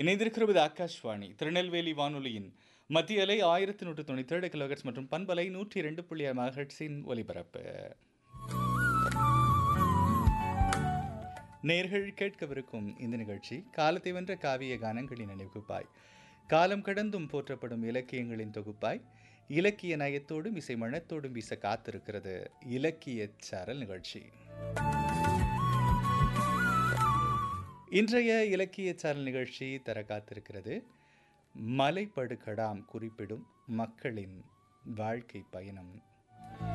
இணைந்திருக்கிறது ஆகாஷ்வாணி திருநெல்வேலி வானொலியின் மத்திய அலை ஆயிரத்தி நூற்று தொண்ணூற்றி ஏழு கிலோஹெட்ஸ் மற்றும் பண்பலை நூற்றி இரண்டு புள்ளி மகட்ஸின் ஒலிபரப்பு நேர்கள் கேட்கவிருக்கும் இந்த நிகழ்ச்சி காலத்தை வென்ற காவிய கானங்களின் நினைவுப்பாய் காலம் கடந்தும் போற்றப்படும் இலக்கியங்களின் தொகுப்பாய் இலக்கிய நயத்தோடும் இசை மணத்தோடும் வீச காத்திருக்கிறது இலக்கிய சாரல் நிகழ்ச்சி இன்றைய இலக்கிய சாரல் நிகழ்ச்சி தர காத்திருக்கிறது மலைப்படுகடாம் குறிப்பிடும் மக்களின் வாழ்க்கை பயணம்